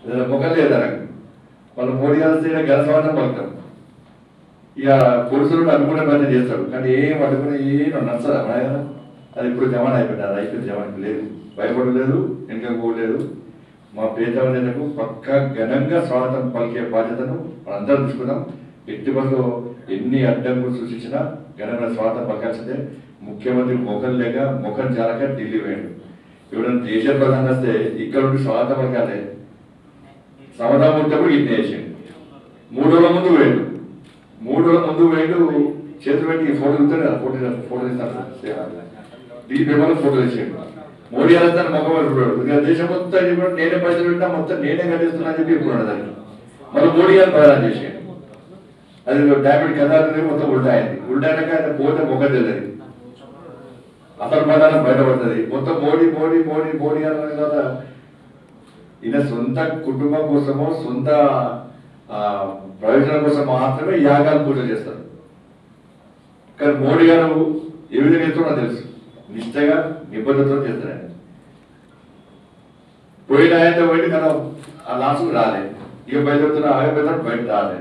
ఏదైనా ముఖం లేదా నాకు వాళ్ళు మోడీ గారు వస్తే గల సమాధానం పలుకుతాం ఇక పురుషుడు అనుకునే పని చేస్తాడు కానీ ఏం అడుగునే ఏం నచ్చదు ఆయన అది ఇప్పుడు జమాన్ అయిపోయింది అది అయిపోయింది జమాన్ లేదు భయపడలేదు వెనుక పోలేదు మా పేదవాళ్ళకు పక్క ఘనంగా స్వాగతం పలికే బాధ్యతను మనందరం తీసుకుందాం ఎట్టి బస్సులో ఎన్ని అడ్డంకులు సృష్టించినా ఘనమైన స్వాగతం పలకాల్సిందే ముఖ్యమంత్రి ముఖం లేక ముఖం జాలక ఢిల్లీ వేయండి ఎవరైనా దేశ ప్రధాని వస్తే ఇక్కడ నుండి స్వాగతం పలకాలి సమాధానం ఉంటప్పుడు ఇన్ని వేసిండు మూడు రోజుల ముందు వేయండు మూడు రోజుల ముందు వేయండు చేతులు పెట్టి ఫోటో ఇస్తాడు కదా ఫోటో ఫోటో ఇస్తాడు ఈ పేపర్లో ఫోటో వేసాడు మోడీ అనంతరం మొక్క పెట్టుకున్నాడు ఇక దేశం మొత్తం చెప్పాడు నేనే పైసలు పెట్టినా మొత్తం నేనే కట్టిస్తున్నా అని చెప్పి చెప్పుకున్నాడు దానికి మళ్ళీ మోడీ గారు ప్రధానం చేసాడు అది డామిడ్ కథాలు మొత్తం ఉల్టా అయింది ఉల్టాక ఆయన పోతే మొక్క తెలియదు అసలు ప్రధానం బయటపడుతుంది మొత్తం మోడీ మోడీ మోడీ మోడీ అన్న కదా ఈయన సొంత కుటుంబం కోసమో సొంత ఆ, ప్రయోజనం కోసం మాత్రమే యాగాలు పూజలు చేస్తారు కానీ మోడీ గారు ఏ విధంగా చేస్తారో నాకు తెలుసు నిష్టగా నిబద్ధతతో చేస్తారు ఆయన పోయిన ఆయన పోయి కదా ఆ లాస్ట్కు రాలే ఇక బయలుదేరుతున్న ఆగబెడతాడు బయట రాలే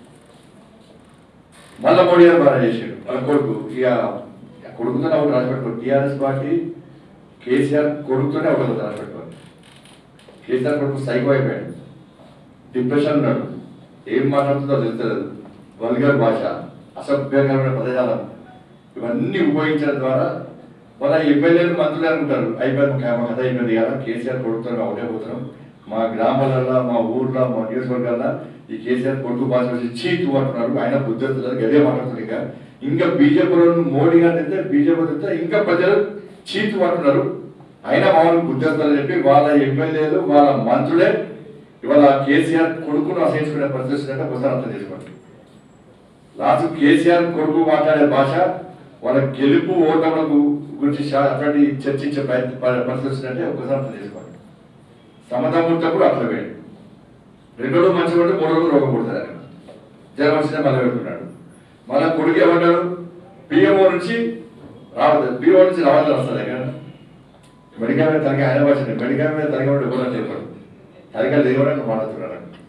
మళ్ళా మోడీ గారు బాగా చేసాడు వాళ్ళ కొడుకు ఇక కొడుకుతో ఒకటి రాసి పెట్టుకోండి టీఆర్ఎస్ పార్టీ కేసీఆర్ కొడుకుతోనే ఒకటి రాసి పెట్టుకోండి కేసీఆర్ కొడుకు సైకో అయిపోయాడు డిప్రెషన్ ఉన్నాడు ఏం మాట్లాడుతుందో తెలుస్తలేదు వల్గర్ భాష అసభ్యకరమైన పదజాలం ఇవన్నీ ఉపయోగించడం ద్వారా మన ఎమ్మెల్యేలు మంత్రులు అనుకుంటారు అయిపోయింది మా మా కథ అయిపోయింది కదా కేసీఆర్ కొడుకుతో ఒకటే పోతున్నాం మా గ్రామాలలో మా ఊర్లో మా నియోజకవర్గాల్లో ఈ కేసీఆర్ కొడుకు భాష వచ్చి చీతు అంటున్నారు ఆయన బుద్ధిస్తున్నారు గదే మాట్లాడుతున్నారు ఇంకా ఇంకా బీజేపీ మోడీ గారిని అయితే బీజేపీ అయితే ఇంకా ప్రజలు చీతు అంటున్నారు అయినా మామూలు బుద్ధిస్తున్నారు చెప్పి వాళ్ళ ఎమ్మెల్యేలు వాళ్ళ మంత్రులే ఇవాళ కేసీఆర్ కొడుకును అసహించుకునే పరిస్థితి వస్తుందంటే ఒకసారి అర్థం చేసుకోండి లాస్ట్ కేసీఆర్ కొడుకు మాట్లాడే భాష వాళ్ళ గెలుపు ఓటములకు గురించి శా- అట్లాంటి చర్చించే ప్రయత్న ప- పరిస్థితి వస్తుందంటే ఒకసారి అర్థం చేసుకోండి సమతం ఉంటప్పుడు అట్లా వేయండి రెండు రోజులు మంచిగా ఉంటే మూడు రోజులు రోగం పుడతారు ఆయన జ్వరం వచ్చినా మళ్ళీ పెట్టుకున్నాడు మళ్ళీ కొడుకు ఏమంటాడు పిఎంఓ నుంచి రావద్దు పిఓ నుంచి రావాలి వస్తుంది కదా మెడికల్ మీద తనకి ఆయన భాష మెడికల్ మీద తనకి కూడా ఇవ్వడం చెప్పాడు తనకి లేవడానికి మాట్లాడుతున్నాడు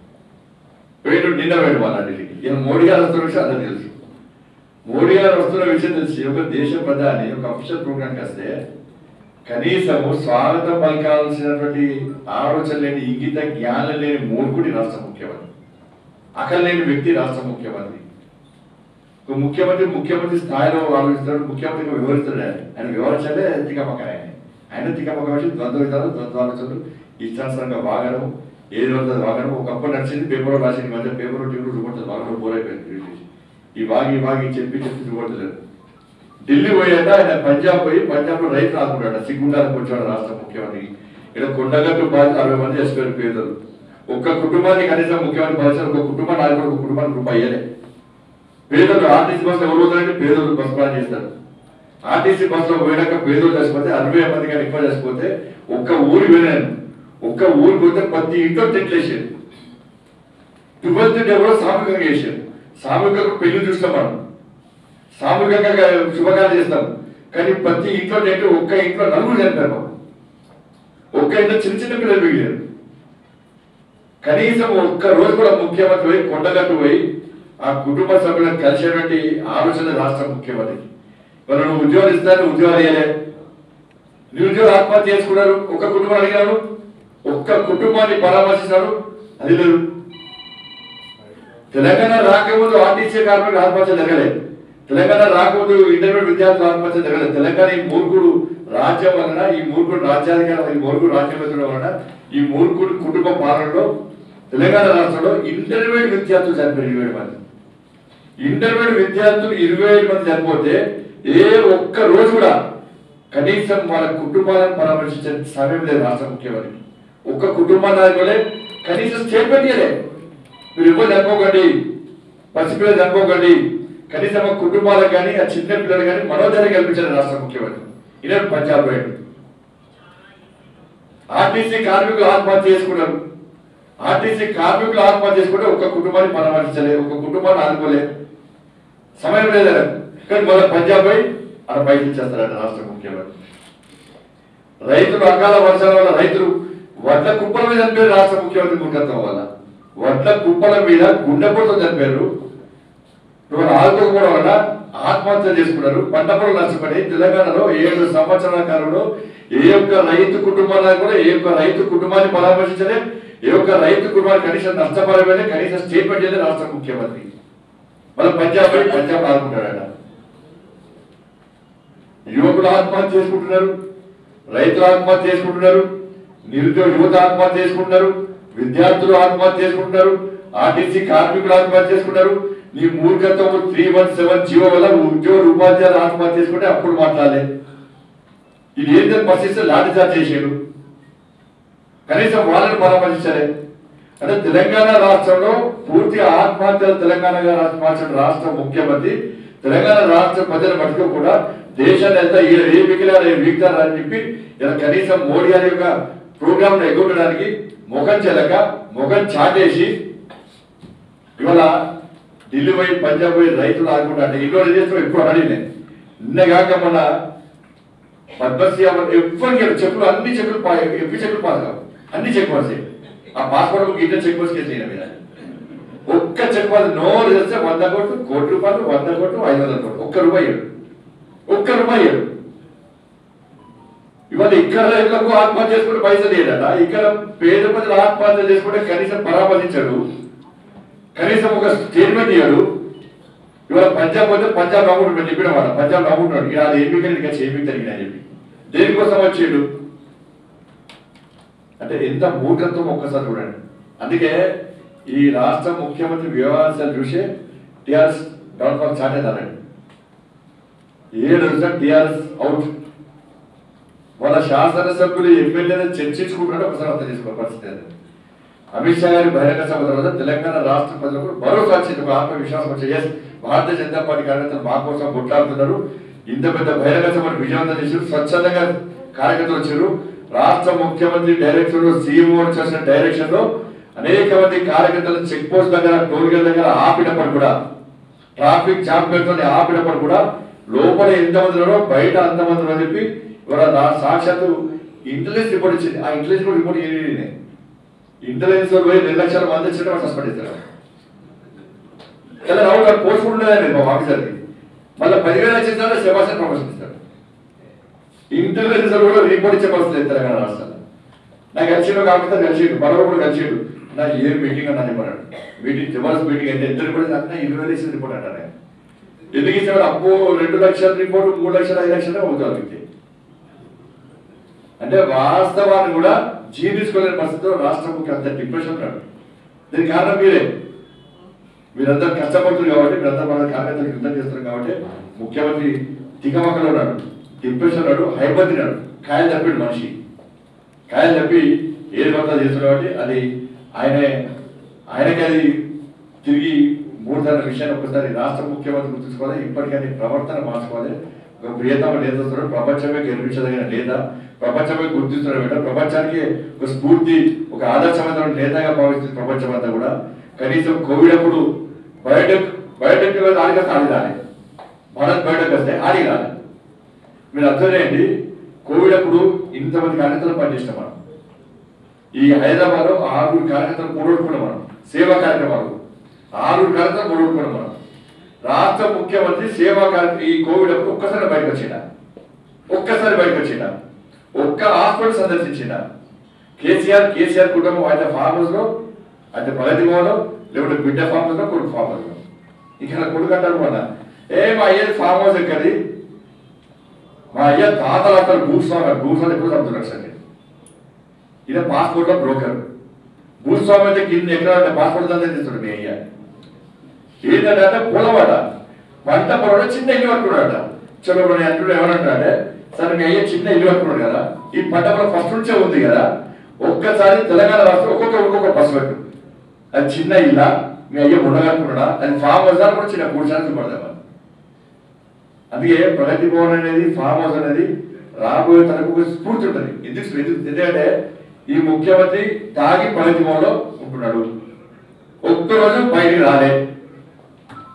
వేడు నిన్న వేడు మళ్ళా ఢిల్లీకి ఈయన మోడీ గారు వస్తున్న విషయం అందరూ తెలుసు మోడీ గారు వస్తున్న విషయం తెలిసి ఒక దేశ ప్రధాని ఒక అఫీషియల్ ప్రోగ్రామ్కి వస్తే కనీసము స్వాగతం పలకాల్సినటువంటి ఆలోచన లేని ఇంగిత జ్ఞానం లేని మూర్ఖుడి రాష్ట్ర ముఖ్యమంత్రి అకలు లేని వ్యక్తి రాష్ట్ర ముఖ్యమంత్రి ఒక ముఖ్యమంత్రి ముఖ్యమంత్రి స్థాయిలో ఆలోచిస్తాడు ముఖ్యమంత్రిగా వివరిస్తాడు ఆయన ఆయన వివరించాలే తికమక ఆయన ఆయన తికమక వచ్చి ద్వంద్వ విధాలు ద్వంద్వ ఆలోచనలు ఇష్టానుసారంగా వాగడం ఏది పడుతుంది వాగడం ఒకప్పుడు నడిచింది పేపర్లో రాసింది మధ్య పేపర్ టీవీలో చూపడుతుంది వాగడం బోరైపోయింది ఈ వాగి వాగి చెప్పి చెప్పి చూపడలేదు ఢిల్లీ పోయాక ఆయన పంజాబ్ పోయి పంజాబ్ లో రైతు రాకుంటాడు సిగ్గుండానికి వచ్చాడు రాష్ట్ర ముఖ్యమంత్రి ఇక్కడ కొండగట్టు బాధ్యత అరవై మంది ఎస్పీ పేదలు ఒక్క కుటుంబానికి కనీసం ముఖ్యమంత్రి బాధ్యత ఒక కుటుంబం నాయకుడు ఒక కుటుంబానికి రూపాయి అయ్యలే పేదలు ఆర్టీసీ బస్సులో ఎవరు పోతారంటే పేదలు బస్సు ప్లాన్ చేస్తారు ఆర్టీసీ బస్సులో పోయినాక పేదలు చచ్చిపోతే అరవై మంది కానీ ఎక్కువ చచ్చిపోతే ఒక్క ఊరు వెళ్ళాను ఒక్క ఊరు పోతే ప్రతి ఇంట్లో టెంట్లు వేసారు ట్వెల్త్ డే కూడా సామూహికంగా చేశారు సామూహికంగా పెళ్లి చూస్తాం మనం సామూహికంగా శుభకార్యాలు చేస్తాం కానీ ప్రతి ఇంట్లో టెంట్ ఒక్క ఇంట్లో నలుగురు చనిపోయారు పాపం. ఒక్క ఇంట్లో చిన్న చిన్న పిల్లలు మిగిలారు కనీసం ఒక్క రోజు కూడా ముఖ్యమంత్రి పోయి కొండగట్టు పోయి ఆ కుటుంబ సభ్యులను కలిసేటువంటి ఆలోచన రాష్ట్ర ముఖ్యమంత్రికి మరి నువ్వు ఉద్యోగాలు ఇస్తాను ఉద్యోగాలు ఇవ్వలే నిరుద్యోగ ఆత్మహత్య చేసుకున్నారు ఒక్క కుటుంబం అడిగారు ఒక్క కుటుంబాన్ని పరామర్శించారు అది లేదు తెలంగాణ రాకముందు ఆర్టీసీ కార్మికులు ఆత్మహత్య జరగలేదు తెలంగాణ రాకముందు ఇంటర్మీడియట్ విద్యార్థులు ఆత్మహత్య జరగలేదు తెలంగాణ ఈ మూర్ఖుడు రాజ్యం వలన ఈ మూర్ఖుడు రాజ్యాధికారం ఈ మూర్ఖుడు రాజ్యం వెతడం వలన ఈ మూర్ఖుడు కుటుంబ పాలనలో తెలంగాణ రాష్ట్రంలో ఇంటర్మీడియట్ విద్యార్థులు చనిపోయారు ఇరవై ఏడు మంది ఇంటర్మీడియట్ విద్యార్థులు ఇరవై ఏడు మంది చనిపోతే ఏ ఒక్క రోజు కూడా కనీసం వాళ్ళ కుటుంబాలను పరామర్శించే సమయం లేదు రాష్ట్ర ముఖ్యమంత్రి ఒక్క కుటుంబాన్ని ఆదుకోలే కనీసం స్టేట్మెంట్ ఇవ్వలే మీరు ఎవరు చనిపోకండి పసిపిల్లలు చనిపోకండి కనీసం ఆ కుటుంబాలకు కానీ ఆ చిన్న పిల్లలు కానీ మనోధైర్యం కల్పించారు రాష్ట్ర ముఖ్యమంత్రి ఇదే పంజాబ్ పోయాడు ఆర్టీసీ కార్మికులు ఆత్మహత్య చేసుకున్నారు ఆర్టీసీ కార్మికులు ఆత్మహత్య చేసుకుంటే ఒక్క కుటుంబాన్ని పరామర్శించలే ఒక్క కుటుంబాన్ని ఆదుకోలే సమయం లేదు కానీ మన పంజాబ్ పోయి అక్కడ బయట ఇచ్చేస్తారట రాష్ట్ర ముఖ్యమంత్రి రైతులు అకాల వర్షాల వల్ల రైతులు వడ్ల కుప్పల మీద చనిపోయారు రాష్ట్ర ముఖ్యమంత్రి మూర్ఖత్వం వల్ల వడ్ల కుప్పల మీద గుండెపోటుతో చనిపోయారు ఇవాళ ఆడుకోకపోవడం వల్ల ఆత్మహత్య చేసుకున్నారు పంట పొలం నష్టపడి తెలంగాణలో ఏడు సంవత్సరాల కాలంలో ఏ ఒక్క రైతు కుటుంబాలకు కూడా ఏ ఒక్క రైతు కుటుంబాన్ని పరామర్శించలే ఏ ఒక్క రైతు కుటుంబాన్ని కనీసం నష్టపరమైన కనీసం స్టేట్మెంట్ చేయలేదు రాష్ట్ర ముఖ్యమంత్రి మన పంజాబ్ పోయి పంజాబ్ ఆడుకుంటాడు ఆయన యువకులు ఆత్మహత్య చేసుకుంటున్నారు రైతులు ఆత్మహత్య చేసుకుంటున్నారు నిరుద్యోగ యువత ఆత్మహత్య చేసుకుంటున్నారు విద్యార్థులు ఆత్మహత్య చేసుకుంటున్నారు ఆర్టీసీ కార్మికులు ఆత్మహత్య చేసుకుంటారు నీ మూర్ఖత్వం త్రీ వన్ సెవెన్ జీవో వల్ల ఉద్యోగ ఉపాధ్యాయులు ఆత్మహత్య చేసుకుంటే అప్పుడు మాట్లాడలే ఇది ఏంటని పరిస్థితి లాఠీ చార్జ్ చేసాడు కనీసం వాళ్ళని పరామర్శించలే అంటే తెలంగాణ రాష్ట్రంలో పూర్తి ఆత్మహత్యలు తెలంగాణగా రాష్ట్ర మార్చిన రాష్ట్ర ముఖ్యమంత్రి తెలంగాణ రాష్ట్ర ప్రజల మటుకు కూడా దేశాన్ని ఎంత ఈయన ఏ మిగిలారు ఏ మిగతారు అని చెప్పి ఇలా కనీసం మోడీ గారి యొక్క ప్రోగ్రామ్ ఎగ్గొట్టడానికి ముఖం చెలక ముఖం చాటేసి ఇవాళ ఢిల్లీ పోయి పంజాబ్ పోయి రైతులు ఆడుకుంటా అంటే ఇల్లు చేస్తాం ఎప్పుడు అడిగినాయి నిన్నగాక మన పద్మశ్రీ అవార్డు ఎవరికి చెక్కులు అన్ని చెక్కులు పా- ఎవ్వి చెక్కులు పాస్ కావు అన్ని చెక్ పాస్ ఆ పాస్పోర్ట్ బుక్ ఇద్దరు చెక్ పాస్ కేసు మీద ఒక్క చెక్ పాస్ నో చేస్తే వంద కోట్లు కోటి రూపాయలు వంద కోట్లు ఐదు వందల కోట్లు ఒక్క రూపాయి ఇవ్వడు ఒక్క రూపాయి ఇవ్వడు ఇవాళ ఇక్కడ రైతులకు ఆత్మహత్య చేసుకుంటే పైసలు లేదట ఇక్కడ పేద ప్రజలు ఆత్మహత్య చేసుకుంటే కనీసం పరామర్శించడు కనీసం ఒక స్టేట్మెంట్ ఇవ్వడు ఇవాళ పంజాబ్ పోతే పంజాబ్ నవ్వుకుంటున్నాడు చెప్పిన మాట పంజాబ్ నవ్వుకుంటున్నాడు ఇక అది ఏమి కలిగి ఇంకా ఏమి జరిగిన అని చెప్పి దేనికోసం వచ్చాడు అంటే ఎంత మూఢత్వం ఒక్కసారి చూడండి అందుకే ఈ రాష్ట్ర ముఖ్యమంత్రి వ్యవహారాలు చూసే టిఆర్ఎస్ డెవలప్మెంట్ స్టార్ట్ అవుతారండి ఏడు రోజులు టిఆర్ఎస్ అవుట్ వాళ్ళ శాసనసభ్యులు ఎమ్మెల్యేలు చర్చించుకుంటున్నట్టు ఒకసారి అర్థం చేసుకోవాలి పరిస్థితి అది. అమిత్ షా గారి బహిరంగ సభ తర్వాత తెలంగాణ రాష్ట్ర ప్రజలకు భరోసా వచ్చింది ఒక ఆత్మవిశ్వాసం వచ్చి ఎస్ భారతీయ జనతా పార్టీ కార్యకర్తలు మా కోసం కొట్లాడుతున్నారు ఇంత పెద్ద బహిరంగ సభను విజయవంతం చేశారు స్వచ్ఛందంగా కార్యకర్తలు వచ్చారు రాష్ట్ర ముఖ్యమంత్రి డైరెక్షన్ సీఎంఓ చేసిన డైరెక్షన్ లో అనేక మంది కార్యకర్తలు చెక్ పోస్ట్ దగ్గర టోల్ గేట్ దగ్గర ఆపినప్పుడు కూడా ట్రాఫిక్ జామ్ పెడుతుంది ఆపినప్పుడు కూడా లోపల ఎంతమంది ఉన్నారో బయట అంతమంది ఉన్నారని చెప్పి ఇవాళ రా- సాక్షాత్తు ఇంటెలిజెన్స్ రిపోర్ట్ ఇచ్చింది ఆ ఇంటెలిజెన్స్ రిపోర్ట్ ఏంటి ఇంటెలిజెన్స్ వాళ్ళు పోయి రెండు లక్షల మంది వచ్చినట్టు సస్పెండ్ చేస్తారు ఇలా రావు గారు పోస్ట్ ఉండేదండి మా ఆఫీసర్కి మళ్ళీ పదివేలు వచ్చిన తర్వాత శివాసన్ ప్రమోషన్ ఇస్తాడు ఇంటెలిజెన్స్ వాళ్ళు కూడా రిపోర్ట్ ఇచ్చే పరిస్థితి లేదు తెలంగాణ రాష్ట్రాల్లో నాకు కలిసిండు ఒక ఆఫీసర్ కలిసిండు మరొకరు కూడా కలిసిండు నా ఏ మీటింగ్ అన్నా చెప్పాడు మీటింగ్ జబర్దస్త్ మీటింగ్ అయితే ఎంత రిపోర్ట్ అన్న ఇరవై వేలు ఇచ్చిన రిపోర్ట్ అంటారు ఆయన. ఎందుకు ఇచ్చాడు అప్పు రెండు లక్షల రిపోర్ట్ మూడు లక్షల ఐదు లక్షల అవుతారు వ్యక్తి అంటే వాస్తవాన్ని కూడా జీర్ణించుకోలేని పరిస్థితిలో రాష్ట్ర ముఖ్య అంత డిప్రెషన్ ఉన్నాడు దీనికి కారణం మీరే మీరందరూ కష్టపడుతున్నారు కాబట్టి మీరందరూ మన కార్యకర్తలకు యుద్ధం చేస్తున్నారు కాబట్టి ముఖ్యమంత్రి తికమకలో ఉన్నాడు డిప్రెషన్ ఉన్నాడు హైపతినాడు కాయలు తప్పిడు మనిషి కాయలు తప్పి ఏది పడతా చేస్తున్నాడు కాబట్టి అది ఆయనే ఆయనకి అది తిరిగి మూడు తన విషయాన్ని ఒకసారి రాష్ట్ర ముఖ్యమంత్రి గుర్తుంచుకోవాలి ఇప్పటికీ ప్రవర్తన మార్చుకోవాలి ఒక ప్రియతమ నేతృత్వం ప్రపంచమే గెలిపించదగిన నేత ప్రపంచమే గుర్తిస్తున్న నేత ప్రపంచానికి ఒక స్ఫూర్తి ఒక ఆదర్శవంతమైన నేతగా భావిస్తుంది ప్రపంచం అంతా కూడా కనీసం కోవిడ్ అప్పుడు బయోటెక్ బయోటెక్ ఆడిగా ఆడిదాలి భారత్ బయోటెక్ వస్తే ఆడిగాలి మీరు అర్థం చేయండి కోవిడ్ అప్పుడు ఇంతమంది కార్యకర్తలు పనిచేసినాం మనం ఈ హైదరాబాద్ లో ఆరుగురు కార్యకర్తలు మూడోడుకున్నాం మనం సేవా కార్యక్రమాలు ఆరుగురు కార్యకర్తలు మూడోడుకున్నాం మనం రాష్ట్ర ముఖ్యమంత్రి సేవా కార్యక్రమం ఈ కోవిడ్ అప్పుడు ఒక్కసారి బయటకు వచ్చిండ ఒక్కసారి బయటకు వచ్చిండ ఒక్క హాస్పిటల్ సందర్శించిండ కేసీఆర్ కేసీఆర్ కుటుంబం అయితే ఫామ్ హౌస్ లో అయితే ప్రగతి భవన్ లేకుంటే బిడ్డ ఫామ్ హౌస్ లో కొడుకు ఫామ్ హౌస్ లో ఇక్కడ కొడుకు అంటారు మన ఏ మా అయ్యేది ఫామ్ హౌస్ ఎక్కడి మా అయ్య తాతలు అక్కడ భూస్వామి భూస్వామి ఎప్పుడు చదువుతున్నారు సార్ ఈయన పాస్పోర్ట్ లో బ్రోకర్ భూస్వామి అయితే కింద ఎక్కడ అంటే పాస్పోర్ట్ దందా తీస్తాడు మీ అయ్య ఏంటంటే పొలవాడ పంట పొలంలో చిన్న ఇల్లు కట్టుకున్నాడట చలో ఇప్పుడు నేను అంటున్నా ఏమనంటే సరే మీ అయ్య చిన్న ఇల్లు కట్టుకున్నాడు కదా ఈ పంట పొలం ఫస్ట్ నుంచే ఉంది కదా ఒక్కసారి తెలంగాణ రాష్ట్రం ఒక్కొక్క ఒక్కొక్క బస్సు పెట్టు అది చిన్న ఇల్లా మీ అయ్య ఉండగట్టుకున్నాడా అది ఫామ్ హౌస్ కూడా చిన్న కూర్చొని పడదామా అందుకే ప్రగతి భవన్ అనేది ఫామ్ హౌస్ అనేది రాబోయే తనకు ఒక స్ఫూర్తి ఉంటుంది ఎందుకు ఎందుకు ఎందుకంటే ఈ ముఖ్యమంత్రి తాగి ప్రగతి భవన్లో ఉంటున్నాడు ఒక్కరోజు బయటికి రాలే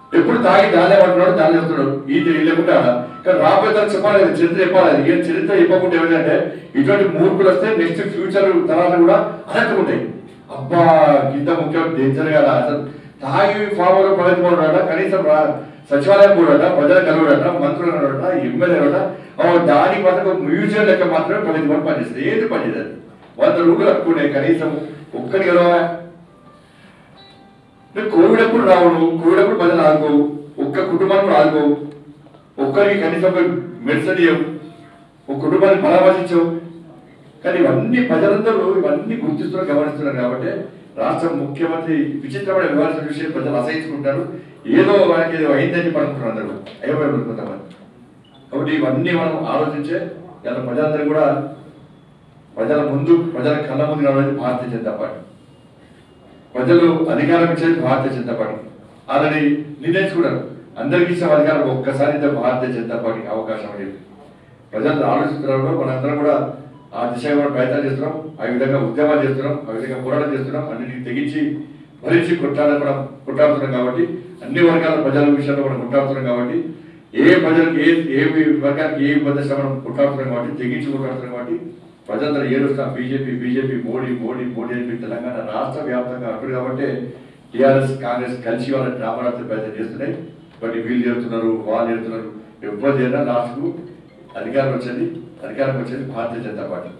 ఎప్పుడు తాగి దానే పడుతున్నాడు దాన్ని చెప్తున్నాడు ఇది లేకుండా కానీ రాబోయే తరం చెప్పాలి కదా, చరిత్ర చెప్పాలి ఏ చరిత్ర చెప్పకుండా ఏమిటంటే ఇటువంటి మూర్ఖులు వస్తే నెక్స్ట్ ఫ్యూచర్ తరాలు కూడా అనట్టుకుంటాయి అబ్బా ఇంత ముఖ్యం డేంజర్ కదా అసలు తాగి ఫామ్ లో ప్రవేశపడాడ కనీసం రా- సచివాలయం కూడా ప్రజల కలవడట మంత్రులు అనడట ఎమ్మెల్యేలట దానికి మాత్రం మ్యూజియం లెక్క మాత్రమే ప్రతి కూడా పనిచేస్తుంది ఏది పనిచేస్తుంది వంద రూపాయలు కట్టుకునే కనీసం ఒక్కరి గెలవా నువ్వు కోవిడ్ అప్పుడు రావును కోవిడ్ అప్పుడు ప్రజలు ఆదుకోవు ఒక్క కుటుంబాన్ని ఆదుకోవు ఒక్కరికి కనీసం ఒక మెడిసిన్ ఇవ్వవు ఒక కుటుంబాన్ని పరామర్శించవు కానీ ఇవన్నీ ప్రజలందరూ ఇవన్నీ గుర్తిస్తున్నారు గమనిస్తున్నారు కాబట్టి రాష్ట్ర ముఖ్యమంత్రి విచిత్రమైన వివరించిన విషయం ప్రజలు అసహించుకుంటారు ఏదో మనకి ఏదో అయిందని పడుకుంటున్నారు అందరూ అయ్యబడి కొంతమంది కాబట్టి ఇవన్నీ మనం ఆలోచించే ఇలా ప్రజలందరూ కూడా ప్రజల ముందు ప్రజల కళ్ళ ముందు రావడం భారతీయ జనతా పార్టీ ప్రజలు అధికారం ఇచ్చేది భారతీయ జనతా పార్టీ ఆల్రెడీ నిర్ణయించుకున్నారు అందరికీ ఇచ్చిన అధికారం ఒక్కసారి ఇద్దాం భారతీయ జనతా పార్టీకి అవకాశం అనేది ప్రజలు ఆలోచిస్తున్నారు మనందరం కూడా ఆ దిశగా కూడా ప్రయత్నాలు చేస్తున్నాం ఆ విధంగా ఉద్యమాలు చేస్తున్నాం ఆ విధంగా పోరాటం చేస్తున్నాం అన్నిటిని తెగించి భరించి కొట్టాలని మనం కొట్టాడుతున్నాం కాబట్టి అన్ని వర్గాల ప్రజల విషయంలో మనం కొట్టాడుతున్నాం కాబట్టి ఏ ప్రజలకు ఏ ఏ వర్గానికి ఏ ఇబ్బంది వచ్చినా మనం కొట్టాడుతున్నాం కాబట్టి తెగించి కొట్టాడుతున్నాం కాబట్టి ప్రజలందరూ ఏడుస్తాం బీజేపీ బీజేపీ మోడీ మోడీ మోడీ అని చెప్పి తెలంగాణ రాష్ట్ర వ్యాప్తంగా అంటారు కాబట్టి టీఆర్ఎస్ కాంగ్రెస్ కలిసి వాళ్ళ డ్రామారాత్రి ప్రయత్నం చేస్తున్నాయి బట్ వీళ్ళు చేస్తున్నారు వాళ్ళు చేస్తున్నారు ఎవరు చేసినా లాస్ట్కు అధికారం వచ్చేది అధికారం వచ్చేది భారతీయ జనతా పార్టీ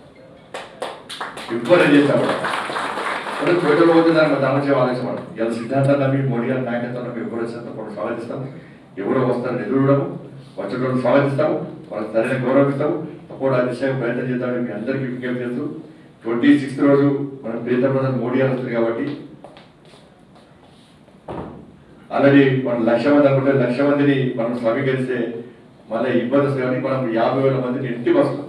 ఎవరు చేస్తాం అంటే పేటలో పోతే దానికి తమచే ఆలోచన మనం ఇలా సిద్ధాంతాలు నమ్మి మోడీ గారి నాయకత్వంలో మేము ఎవరు వచ్చినా తప్పకుండా స్వాగతిస్తాం ఎవరో వస్తారని ఎదురుడము వచ్చేటప్పుడు స్వాగతిస్తాము వాళ్ళకి సరైన గౌరవిస్తాము తప్పకుండా ఆ దిశగా ప్రయత్నం చేద్దామని మీ అందరికీ విజ్ఞప్తి చేస్తూ ట్వంటీ సిక్స్త్ రోజు మనం ప్రీతం ప్రధాని మోడీ గారు వస్తుంది కాబట్టి ఆల్రెడీ మనం లక్ష మంది అనుకుంటే లక్ష మందిని మనం సమీకరిస్తే మళ్ళీ ఇబ్బంది వస్తుంది కాబట్టి మనం యాభై వేల మందిని ఇంటికి వస్తాం